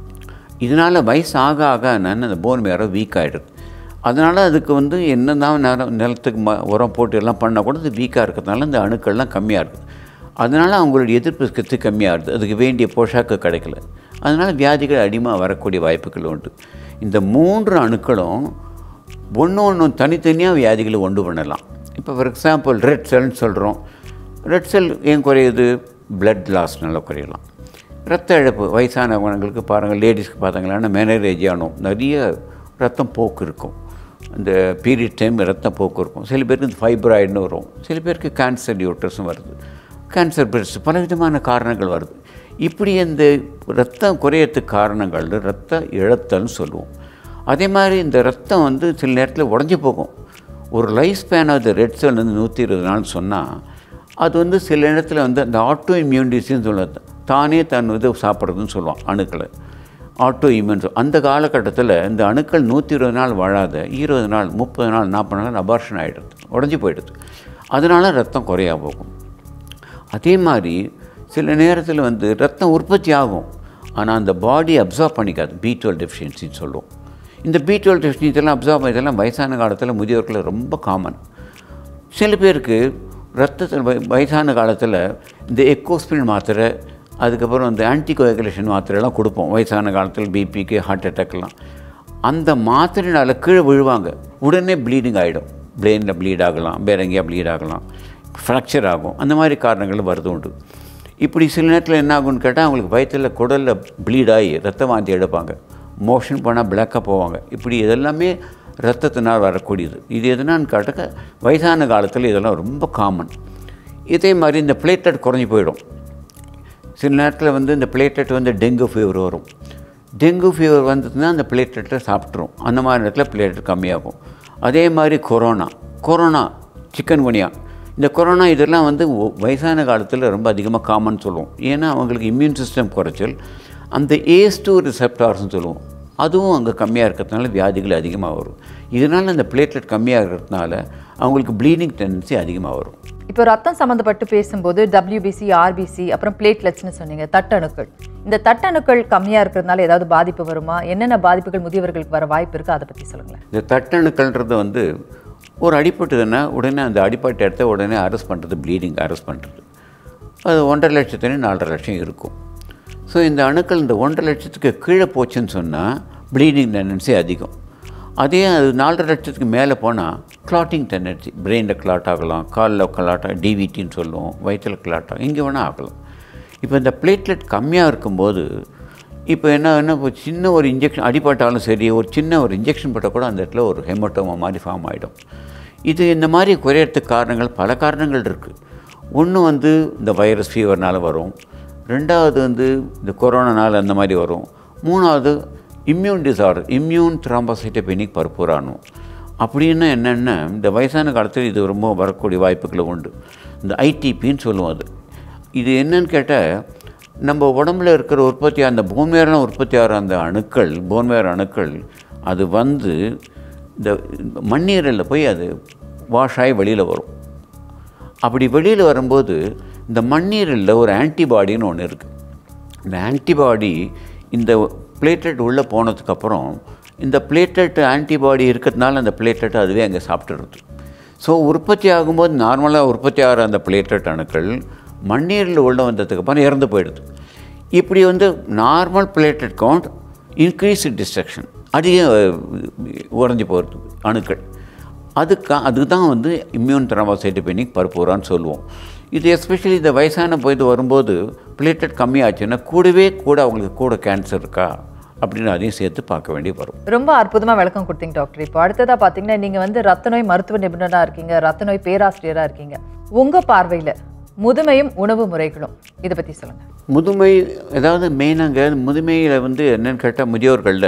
இதனால் வயசு ஆக ஆக என்னன்னு அந்த போன் மேரோ வீக் ஆகிடுது அதனால் அதுக்கு வந்து என்ன தான் நேரம் நிலத்துக்கு ம உரம் போட்டு எல்லாம் பண்ணால் கூட அது வீக்காக இருக்கிறதுனால இந்த அணுக்கள்லாம் கம்மியாக இருக்குது அதனால் அவங்களுடைய எதிர்ப்பு சக்தி கம்மியாகுது அதுக்கு வேண்டிய போஷாக்கு கிடைக்கல அதனால் வியாதிகள் அதிகமாக வரக்கூடிய வாய்ப்புகள் உண்டு இந்த மூன்று அணுக்களும் ஒன்று ஒன்று தனித்தனியாக வியாதிகளை உண்டு பண்ணலாம் இப்போ ஃபார் எக்ஸாம்பிள் ரெட் செல்னு சொல்கிறோம் ரெட் செல் ஏன் குறையுது பிளட் லாஸ்னால குறையலாம் ரத்த இழப்பு வயசானவங்களுக்கு பாருங்கள் லேடிஸ்க்கு பார்த்தாங்கன்னா மேனரேஜ் ஆனோம் நிறைய ரத்தம் போக்கு இருக்கும் இந்த பீரியட் டைம் ரத்தம் போக்கு இருக்கும் சில பேருக்கு இந்த ஃபைப்ராய்டுன்னு வரும் சில பேருக்கு கேன்சர் யூட்ரஸும் வருது கேன்சர் பிரஸ்ட் பல விதமான காரணங்கள் வருது இப்படி இந்த ரத்தம் குறையறதுக்கு காரணங்கள் ரத்த இழத்தல்னு சொல்லுவோம் அதே மாதிரி இந்த ரத்தம் வந்து சில நேரத்தில் உடஞ்சி போகும் ஒரு life span of the red cell வந்து நூற்றி இருபது நாள் சொன்னால் அது வந்து சில இடத்துல வந்து அந்த ஆட்டோ இம்யூன் டிசீஸ் சொல்லுவது தானே தன் இது சாப்பிட்றதுன்னு சொல்லுவான் அணுக்களை ஆட்டோ இம்யூன் அந்த காலகட்டத்தில் இந்த அணுக்கள் நூற்றி இருபது நாள் வாழாத இருபது நாள் முப்பது நாள் நாற்பது நாள் அபார்ஷன் ஆகிடுது உடஞ்சி போயிடுது அதனால ரத்தம் குறையா போகும் அதே மாதிரி சில நேரத்தில் வந்து ரத்தம் உற்பத்தி ஆகும் ஆனால் அந்த பாடி அப்சார்ப் பண்ணிக்காது பி டுவெல் டெஃபிஷியன்சின்னு சொல்லுவோம் இந்த பி டுவெல் டெஃபிஷியன்சி இதெல்லாம் அப்சார்ப் இதெல்லாம் வயசான காலத்தில் முதியோர்கள் ரொம்ப காமன் சில பேருக்கு ரத்தத்தில் வய- வயசான காலத்தில் இந்த எக்கோஸ்பிரின் மாத்திரை அதுக்கப்புறம் இந்த ஆன்டிகோயகுலேஷன் மாத்திரைலாம் கொடுப்போம் வயசான காலத்தில் பிபிக்கு ஹார்ட் அட்டாக்லாம் அந்த மாத்திரைனால கீழே விழுவாங்க உடனே ப்ளீடிங் ஆகிடும் பிரெயினில் ப்ளீட் ஆகலாம் வேற எங்கேயா ப்ளீட் ஆகலாம் ஃப்ராக்சர் ஆகும் அந்த மாதிரி காரணங்கள் வருது உண்டு இப்படி சில நேரத்தில் என்ன ஆகும்னு கேட்டால் அவங்களுக்கு வயிற்றில் குடலில் ப்ளீட் ஆகி ரத்த வாந்தி எடுப்பாங்க மோஷன் பண்ணால் பிளாக்காக போவாங்க இப்படி இதெல்லாமே ரத்தத்தினால் வரக்கூடியது இது எதுனான்னு கேட்டாக்க வயசான காலத்தில் இதெல்லாம் ரொம்ப காமன் இதே மாதிரி இந்த பிளேட்டட் குறைஞ்சி போயிடும் சில நேரத்தில் வந்து இந்த பிளேட்டட் வந்து டெங்கு ஃபீவர் வரும் டெங்கு ஃபீவர் வந்ததுன்னா அந்த பிளேட்டட்டை சாப்பிட்ரும் அந்த மாதிரி நேரத்தில் பிளேட்டட் கம்மியாகும் அதே மாதிரி கொரோனா கொரோனா சிக்கன் குனியா இந்த கொரோனா இதெல்லாம் வந்து ஒ- வயசான காலத்தில் ரொம்ப அதிகமாக காமன் சொல்லுவோம் ஏன்னா அவங்களுக்கு இம்யூன் சிஸ்டம் குறைச்சல் அந்த ஏஸ் டூ ரிசெப்டார்ஸ்னு சொல்லுவோம் அதுவும் அங்கே கம்மியாக இருக்கிறதுனால வியாதிகள் அதிகமாக வரும் இதனால் அந்த பிளேட்லெட் கம்மியாக இருக்கிறதுனால அவங்களுக்கு ப்ளீடிங் டெண்டன்சி அதிகமாக வரும்
இப்போ ரத்தம் சம்மந்தப்பட்டு பேசும்போது டபிள்யூபிசி ஆர்பிசி அப்புறம் பிளேட்லெட்ஸ்னு சொன்னீங்க தட்டணுக்கள் இந்த தட்டணுக்கள் கம்மியாக இருக்கிறதுனால ஏதாவது பாதிப்பு வருமா என்னென்ன பாதிப்புகள் முதியவர்களுக்கு வர வாய்ப்பு இருக்குது அதை பற்றி சொல்லுங்களேன்
இந்த தட்டணுக்கள்ன்றது வந்து ஒரு அடிபட்டதுன்னா உடனே அந்த அடிப்பட்ட இடத்த உடனே அரெஸ்ட் பண்ணுறது ப்ளீடிங் அரெஸ்ட் பண்ணுறது அது ஒன்றரை லட்சத்துலேருந்து நாலரை லட்சம் இருக்கும் ஸோ இந்த அணுக்கள் இந்த ஒன்றரை லட்சத்துக்கு கீழே போச்சுன்னு சொன்னால் ப்ளீடிங் டெண்டன்சி அதிகம் அதே அது நாலரை லட்சத்துக்கு மேலே போனால் கிளாட்டிங் டெண்டன்சி பிரெயினில் கிளாட் ஆகலாம் காலில் கிளாட் ஆகும் டிவிடின்னு சொல்லுவோம் வயிற்றில் கிளாட் ஆகும் எங்கே வேணால் ஆகலாம் இப்போ இந்த பிளேட்லெட் கம்மியாக இருக்கும்போது இப்போ என்ன என்ன இப்போ சின்ன ஒரு இன்ஜெக்ஷன் அடிபட்டாலும் சரி ஒரு சின்ன ஒரு இன்ஜெக்ஷன் போட்டால் கூட அந்த இடத்துல ஒரு ஹெமட்டோமா மாதிரி ஃபார்ம் ஆகிடும் இது இந்த மாதிரி குறையறதுக்கு காரணங்கள் பல காரணங்கள் இருக்குது ஒன்று வந்து இந்த வைரஸ் ஃபீவர்னால வரும் ரெண்டாவது வந்து இந்த கொரோனானால அந்த மாதிரி வரும் மூணாவது இம்யூன் டிசார்டர் இம்யூன் த்ராம்போசைட்டோபெனிக் பர்புரானும் அப்படின்னா என்னென்னா இந்த வயசான காலத்தில் இது ரொம்ப வரக்கூடிய வாய்ப்புகள் உண்டு இந்த ஐடிபின்னு சொல்லுவோம் அது இது என்னன்னு கேட்டால் நம்ம உடம்புல இருக்கிற உற்பத்தி அந்த போன்மேரான உற்பத்தி ஆகிற அந்த அணுக்கள் போன்மேர அணுக்கள் அது வந்து இந்த மண்ணீரலில் போய் அது வாஷ் ஆகி வெளியில் வரும் அப்படி வெளியில் வரும்போது இந்த மண்ணீரலில் ஒரு ஆன்டிபாடின்னு ஒன்று இருக்குது இந்த ஆன்டிபாடி இந்த பிளேட்லெட் உள்ளே போனதுக்கப்புறம் இந்த பிளேட்லெட் ஆன்டிபாடி இருக்கிறதுனால அந்த பிளேட்லெட் அதுவே அங்கே சாப்பிட்டுருது ஸோ உற்பத்தி ஆகும்போது நார்மலாக உற்பத்தி ஆகிற அந்த பிளேட்லெட் அணுக்கள் மண்ணீரில் உள்ள வந்ததுக்கப்புறம் இறந்து போயிடுது இப்படி வந்து normal platelet count increase destruction அதிகம் உறைஞ்சி போகிறது அணுக்கள் அதுக்கு அதுதான் வந்து இம்யூன் த்ரமாசைட்டோபெனிக் பர்பூரான்னு சொல்லுவோம் இது எஸ்பெஷலி இந்த வயசான போயிட்டு வரும்போது பிளேட்டட் கம்மியாச்சுன்னா கூடவே கூட அவங்களுக்கு கூட கேன்சர் இருக்கா அப்படின்னு அதையும் சேர்த்து பார்க்க வேண்டி வரும்
ரொம்ப அற்புதமா விளக்கம் கொடுத்தீங்க டாக்டர் இப்போ அடுத்ததா பாத்தீங்கன்னா நீங்க வந்து ரத்த நோய் மருத்துவ நிபுணரா இருக்கீங்க ரத்த நோய் பேராசிரியரா இருக்கீங்க உங்க பார்வையில முதுமையும் உணவு முறைகளும் இதை பத்தி சொல்லுங்க
முதுமை ஏதாவது மெயினாங்க முதுமையில் வந்து என்னன்னு கேட்டால் முதியோர்களில்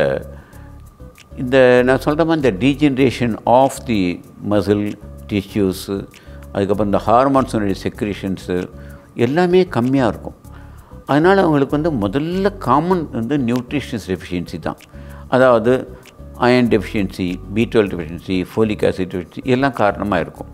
இந்த நான் சொல்கிற மாதிரி இந்த degeneration of the muscle tissues அதுக்கப்புறம் இந்த ஹார்மோன்ஸுடைய செக்ரேஷன்ஸு எல்லாமே கம்மியாக இருக்கும் அதனால் அவங்களுக்கு வந்து முதல்ல காமன் வந்து நியூட்ரிஷன்ஸ் டெஃபிஷியன்சி தான் அதாவது iron deficiency B twelve deficiency folic acid deficiency எல்லாம் காரணமாக இருக்கும்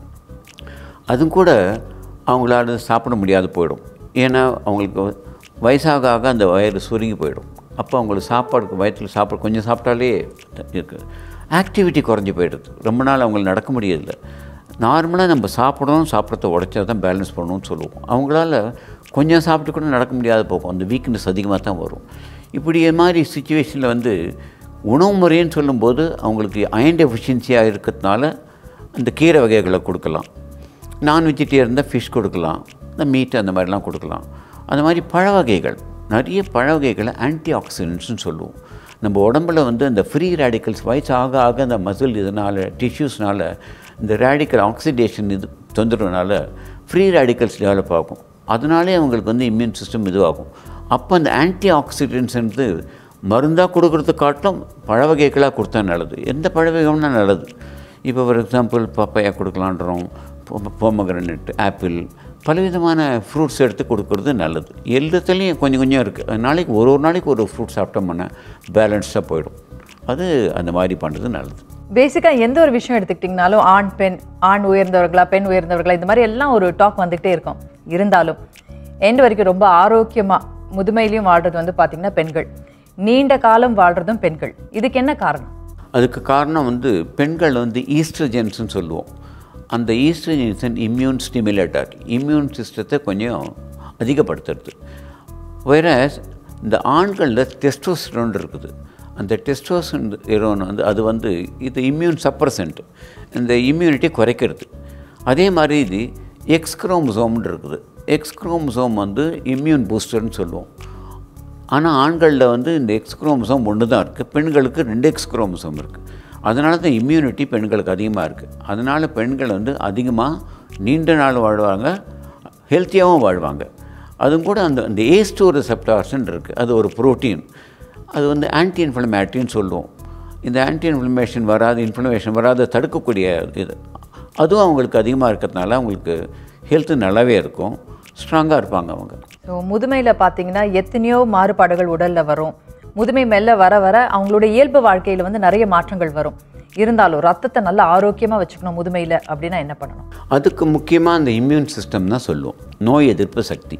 அதுவும் கூட அவங்களால சாப்பிட முடியாது போயிடும் ஏன்னா அவங்களுக்கு வயசாக ஆக அந்த வயிறு சுருங்கி போயிடும் அப்போ அவங்களுக்கு சாப்பாடுக்கு வயிற்றில் சாப்பாடு கொஞ்சம் சாப்பிட்டாலே இருக்குது ஆக்டிவிட்டி குறைஞ்சி போயிடுது ரொம்ப நாள் அவங்களுக்கு நடக்க முடியதில்லை நார்மலாக நம்ம சாப்பிடணும் சாப்பிட்றத உடைச்சா தான் பேலன்ஸ் பண்ணணும்னு சொல்லுவோம் அவங்களால கொஞ்சம் சாப்பிட்டு கூட நடக்க முடியாத போகும் அந்த வீக்னஸ் அதிகமாக தான் வரும் இப்படி இது மாதிரி சுச்சுவேஷனில் வந்து உணவு முறைன்னு சொல்லும்போது அவங்களுக்கு அயன் டெஃபிஷியன்சியாக இருக்கிறதுனால அந்த கீரை வகைகளை கொடுக்கலாம் நான் வெஜிடேரியன் தான் ஃபிஷ் கொடுக்கலாம் இந்த மீட் அந்த மாதிரிலாம் கொடுக்கலாம் அந்த மாதிரி பழ வகைகள் நிறைய பழ வகைகளை ஆன்டி ஆக்சிடென்ட்ஸ்னு சொல்லுவோம் நம்ம உடம்புல வந்து அந்த ஃப்ரீ ரேடிக்கல்ஸ் வயசு ஆக ஆக அந்த மசில் இதனால் டிஷ்யூஸ்னால் இந்த ரேடிக்கல் ஆக்சிடேஷன் இது தொந்தரவுனால ஃப்ரீ ரேடிக்கல்ஸ் டெவலப் ஆகும் அதனாலே அவங்களுக்கு வந்து இம்யூன் சிஸ்டம் இதுவாகும் அப்போ அந்த ஆன்டி ஆக்சிடென்ட்ஸ் வந்து மருந்தாக கொடுக்கறது காட்டிலும் பழ வகைகளாக கொடுத்தா நல்லது எந்த பழ வகைகள்னா நல்லது இப்போ ஃபார் எக்ஸாம்பிள் பப்பையா கொடுக்கலான்றோம் போமக்ரனட் ஆப்பிள் பலவிதமான ஃப்ரூட்ஸ் எடுத்து கொடுக்கறது நல்லது எல்லாத்துலேயும் கொஞ்சம் கொஞ்சம் இருக்குது நாளைக்கு ஒரு ஒரு நாளைக்கு ஒரு ஃப்ரூட் சாப்பிட்டோம்னா பேலன்ஸாக போயிடும் அது அந்த மாதிரி பண்ணுறது நல்லது
பேசிக்கா எந்த ஒரு விஷயம் எடுத்துக்கிட்டிங்கனாலும் ஆண் பெண் ஆண் உயர்ந்தவர்களா பெண் உயர்ந்தவர்களா இந்த மாதிரி எல்லாம் ஒரு டாக் வந்துகிட்டே இருக்கும் இருந்தாலும் எண்ட் வரைக்கும் ரொம்ப ஆரோக்கியமா முதுமையிலையும் வாழ்றது வந்து பாத்தீங்கன்னா பெண்கள் நீண்ட காலம் வாழ்றதும் பெண்கள் இதுக்கு என்ன காரணம்
அதுக்கு காரணம் வந்து பெண்கள் வந்து ஈஸ்ட்ரஜென்ஸ்னு சொல்லுவோம் அந்த ஈஸ்ட்ரஜென்ஸ் இம்யூன் ஸ்டிமுலேட்டர் இம்யூன் சிஸ்டத்தை கொஞ்சம் அதிகப்படுத்துறது வேற இந்த ஆண்களில் டெஸ்டோஸ்டரோன் இருக்குது அந்த டெஸ்டோஸ்டரோன் வந்து அது வந்து இது இம்யூன் சப்ரசன்ட் இந்த இம்யூனிட்டி குறைக்கிறது அதே மாதிரி இது எக்ஸ் குரோமோசோம்னு இருக்குது எக்ஸ் குரோமோசோம் வந்து இம்யூன் பூஸ்டர்னு சொல்லுவோம் ஆனால் ஆண்களில் வந்து இந்த எக்ஸ் குரோமோசோம் ஒன்று தான் இருக்குது பெண்களுக்கு ரெண்டு எக்ஸ் குரோமோசோம் இருக்குது அதனால தான் இம்யூனிட்டி பெண்களுக்கு அதிகமாக இருக்குது அதனால் பெண்கள் வந்து அதிகமாக நீண்ட நாள் வாழ்வாங்க ஹெல்த்தியாகவும் வாழ்வாங்க அதுவும் கூட அந்த அந்த ஏஸ் டூ ரிசெப்டார்ஸ்ன்னு இருக்குது அது ஒரு புரோட்டீன் அது வந்து ஆன்டி இன்ஃப்ளமேட்டரின்னு சொல்லுவோம் இந்த ஆன்டி இன்ஃப்ளமேஷன் வராது இன்ஃப்ளமேஷன் வராத தடுக்கக்கூடிய இது அதுவும் அவங்களுக்கு அதிகமாக இருக்கிறதுனால அவங்களுக்கு ஹெல்த்து நல்லாவே இருக்கும் ஸ்ட்ராங்காக இருப்பாங்க அவங்க
ஸோ முதுமையில பாத்தீங்கன்னா எத்தனையோ மாறுபாடுகள் உடல்ல வரும் முதுமை மெல்ல வர வர அவங்களுடைய இயல்பு வாழ்க்கையில வந்து நிறைய மாற்றங்கள் வரும் இருந்தாலும் ரத்தத்தை நல்ல ஆரோக்கியமா வச்சுக்கணும் முதுமையில அப்படின்னா என்ன பண்ணணும்
அதுக்கு முக்கியமாக அந்த இம்யூன் சிஸ்டம் தான் சொல்லுவோம் நோய் எதிர்ப்பு சக்தி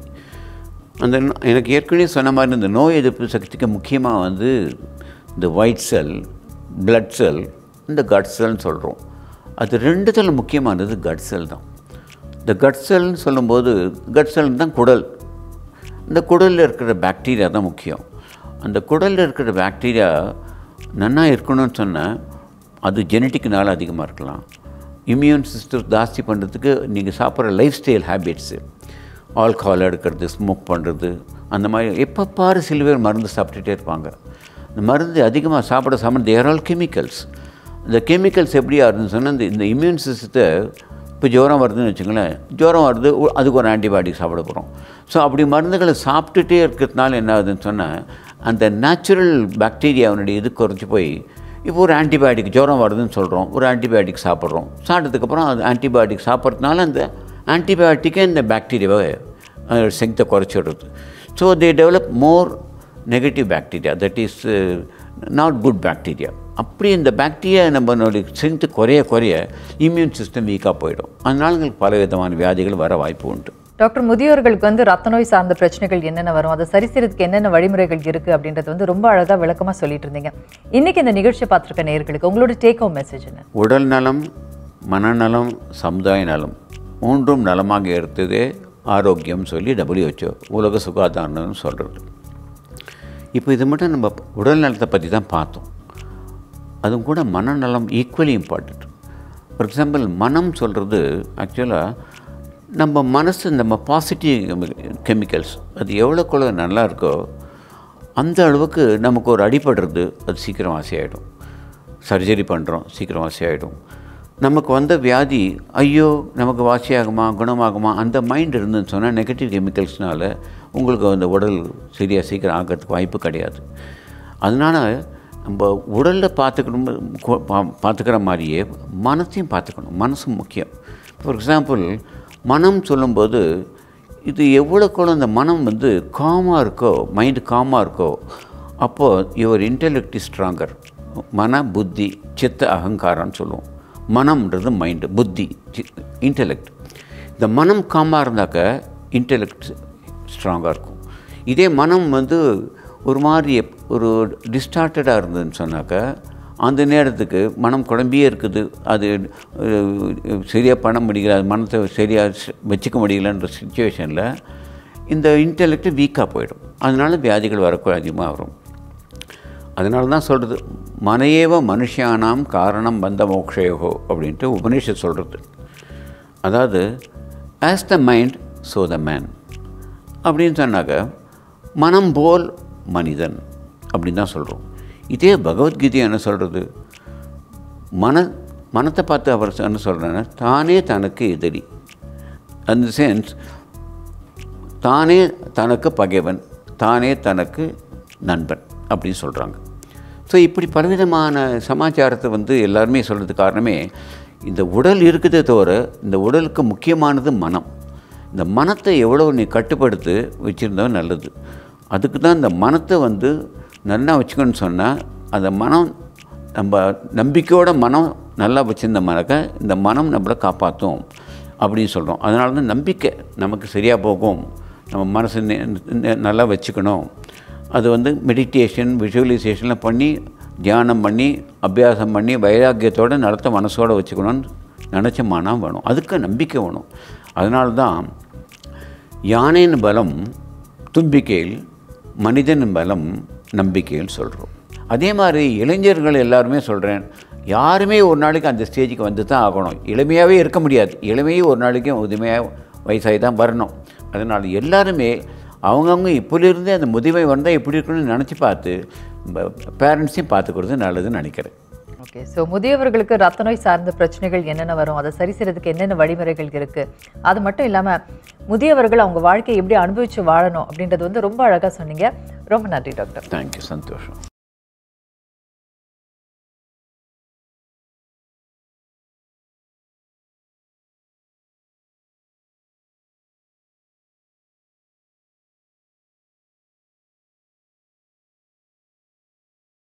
அந்த நோ- எனக்கு ஏற்கனவே சொன்ன மாதிரி இந்த நோய் எதிர்ப்பு சக்திக்கு முக்கியமாக வந்து இந்த ஒயிட் செல் blood செல் இந்த கட் செல்னு சொல்கிறோம் அது ரெண்டுத்தில் முக்கியமானது கட் செல் தான் இந்த கட் செல்னு சொல்லும்போது கட் செல் தான் குடல் இந்த குடலில் இருக்கிற பாக்டீரியா தான் முக்கியம் அந்த குடலில் இருக்கிற பாக்டீரியா நன்னா இருக்கணும்னு சொன்னால் அது ஜெனட்டிக்னால அதிகமாக இருக்கலாம் இம்யூன் சிஸ்டம் ஜாஸ்தி பண்ணுறதுக்கு நீங்கள் சாப்பிட்ற லைஃப் ஸ்டைல் ஹேபிட்ஸு ஆல்கஹால் எடுக்கிறது ஸ்மோக் பண்ணுறது அந்த மாதிரி எப்போ பாரு சில பேர் மருந்து சாப்பிட்டுட்டே இருப்பாங்க இந்த மருந்து அதிகமாக சாப்பிட சாப்பிட தேர் ஆல் கெமிக்கல்ஸ் இந்த கெமிக்கல்ஸ் எப்படி ஆகுதுன்னு சொன்னால் இந்த இந்த இம்யூன் சிஸ்டத்தை இப்போ ஜுரம் வருதுன்னு வச்சுங்களேன் ஜுரம் வருது உ- அதுக்கு ஒரு ஆன்டிபயோட்டிக் சாப்பிட போகிறோம் ஸோ அப்படி மருந்துகளை சாப்பிட்டுட்டே இருக்கிறதுனால என்ன ஆகுதுன்னு சொன்னால் அந்த நேச்சுரல் பாக்டீரியாவினுடைய இது குறைஞ்சி போய் இப்போ ஒரு ஆன்டிபயோட்டிக் ஜுரம் வருதுன்னு சொல்கிறோம் ஒரு ஆன்டிபயோட்டிக் சாப்பிட்றோம் சாப்பிட்டதுக்கப்புறம் அது ஆன்டிபயோட்டிக் சாப்பிட்றதுனால அந்த ஆன்டிபயோட்டிக்கே இந்த பாக்டீரியாவை ஸ்ட்ரென்த்தை குறைச்சிடுறது so they develop more negative bacteria that is not good bacteria அப்படி இந்த பாக்டீரியா நம்மளுடைய ஸ்ட்ரென்த்து குறைய குறைய இம்யூன் சிஸ்டம் வீக்காக போயிடும் அதனால உங்களுக்கு பல விதமான வியாதிகள் வர வாய்ப்பு உண்டு
டாக்டர் முதியோர்களுக்கு வந்து ரத்த நோய் சார்ந்த பிரச்சனைகள் என்னென்ன வரும் அதை சரி செய்யறதுக்கு என்னென்ன வழிமுறைகள் இருக்கு அப்படின்றது வந்து ரொம்ப அழகா விளக்கமா சொல்லிட்டு இருந்தீங்க இன்னைக்கு இந்த நிகழ்ச்சி பார்த்திருக்க நேயர்களுக்கு உங்களோட டேக் ஹோம் மெசேஜ் என்ன
உடல் நலம் மனநலம் சமுதாய நலம் மூன்றும் நலமாக இருந்ததே ஆரோக்கியம் சொல்லி WHO உலக சுகாதாரம் சொல்கிறது இப்போ இது மட்டும் நம்ம உடல் நலத்தை பற்றி தான் பார்த்தோம் அதுவும் கூட மனநலம் ஈக்குவலி இம்பார்ட்டண்ட் ஃபார் எக்ஸாம்பிள் மனம் சொல்கிறது ஆக்சுவலாக நம்ம மனசு நம்ம பாசிட்டிவ் கெமிக்கல்ஸ் அது எவ்வளோக்குள்ள நல்லா இருக்கோ அந்த அளவுக்கு நமக்கு ஒரு அடிபடுறது அது சீக்கிரம் ஆசையாயிடும் சர்ஜரி பண்ணுறோம் சீக்கிரம் வாசியாகிடும் நமக்கு வந்த வியாதி ஐயோ நமக்கு வாசியாகுமா குணமாகுமா அந்த மைண்ட் இருந்துன்னு சொன்னால் நெகட்டிவ் கெமிக்கல்ஸ்னால உங்களுக்கு அந்த உடல் சரியாக சீக்கிரம் ஆகிறதுக்கு வாய்ப்பு கிடையாது அதனால் நம்ம உடலில் பார்த்துக்கணும் கொ- பா- பார்த்துக்கிற மாதிரியே மனசையும் பார்த்துக்கணும் மனசு முக்கியம் ஃபார் எக்ஸாம்பிள் மனம் சொல்லும்போது இது எவ்வளோக்குள்ள அந்த மனம் வந்து காமாக இருக்கோ மைண்டு காமாக இருக்கோ அப்போது யுவர் இன்டெலெக்ட் இஸ் ஸ்ட்ராங்கர் மன புத்தி சித்த அகங்காரம்னு சொல்லுவோம் மனம்ன்றது மைண்டு புத்தி இன்டெலெக்ட் இந்த மனம் காமாக இருந்தாக்க இன்டெலெக்ட் ஸ்ட்ராங்காக இருக்கும் இதே மனம் வந்து ஒரு மாதிரி எப்- ஒரு டிஸ்டார்டடாக இருந்ததுன்னு சொன்னாக்க அந்த நேரத்துக்கு மனம் குழம்பியே இருக்குது அது சரியாக பண்ண முடியல அது மனத்தை சரியாக வச்சுக்க முடியலன்ற சுச்சுவேஷனில் இந்த இன்டெலெக்ட் வீக்காக போயிடும் அதனால வியாதிகள் வரக்கூட அதிகமாக வரும் அதனால தான் சொல்கிறது மனையேவ மனுஷியானாம் காரணம் வந்த மோக்ஷயோகோ அப்படின்ட்டு உபனிஷத் சொல்கிறது அதாவது as the mind so the man அப்படின்னு சொன்னாக்க மனம் போல் மனிதன் அப்படின்னு தான் சொல்கிறோம் இதே பகவத்கீதை என்ன சொல்கிறது மன மனத்தை பார்த்து அவர் என்ன சொல்கிறேன்னா தானே தனக்கு எதிரி அந்த சென்ஸ் தானே தனக்கு பகைவன் தானே தனக்கு நண்பன் அப்படின்னு சொல்கிறாங்க ஸோ இப்படி பலவிதமான சமாச்சாரத்தை வந்து எல்லாருமே சொல்கிறதுக்கு காரணமே இந்த உடல் இருக்குதே தவிர இந்த உடலுக்கு முக்கியமானது மனம் இந்த மனத்தை எவ்வளோ நீ கட்டுப்படுத்து வச்சுருந்தா நல்லது அதுக்கு தான் இந்த மனத்தை வந்து நல்லா வச்சுக்கணும்னு சொன்னால் அந்த மனம் நம்ம நம்பிக்கையோட மனம் நல்லா வச்சுருந்தோம்னாக்க இந்த மனம் நம்மளை காப்பாற்றும் அப்படின்னு சொல்கிறோம் அதனால தான் நம்பிக்கை நமக்கு சரியாக போகும் நம்ம மனசு நெ- நெ- நல்லா வச்சுக்கணும் அது வந்து மெடிடேஷன் விஷுவலைசேஷன்லாம் பண்ணி தியானம் பண்ணி அபியாசம் பண்ணி வைராக்கியத்தோட நடத்த மனசோட வச்சுக்கணும்னு நினச்ச மனம் வேணும் அதுக்கு நம்பிக்கை வேணும் அதனால தான் யானையின் பலம் தும்பிக்கையில் மனிதனின் பலம் நம்பிக்கையில் சொல்கிறோம் அதே மாதிரி இளைஞர்கள் எல்லாருமே சொல்கிறேன் யாருமே ஒரு நாளைக்கு அந்த ஸ்டேஜுக்கு வந்து தான் ஆகணும் இளமையாகவே இருக்க முடியாது இளமையே ஒரு நாளைக்கு முதுமையாக வயசாகி தான் வரணும் அதனால் எல்லாருமே அவங்கவுங்க இப்போலிருந்தே அந்த முதுமை வந்தால் எப்படி இருக்கணும்னு நினச்சி பார்த்து பேரண்ட்ஸையும் பார்த்துக்கிறது நல்லதுன்னு நினைக்கிறேன்
ஓகே ஸோ முதியவர்களுக்கு ரத்த நோய் சார்ந்த பிரச்சனைகள் என்னென்ன வரும் அதை சரி செய்யறதுக்கு என்னென்ன வழிமுறைகள் இருக்கு அது மட்டும் இல்லாம முதியவர்கள் அவங்க வாழ்க்கையை எப்படி அனுபவிச்சு வாழணும் அப்படின்றது வந்து ரொம்ப அழகா சொன்னீங்க ரொம்ப நன்றி டாக்டர்
தேங்க்யூ சந்தோஷம்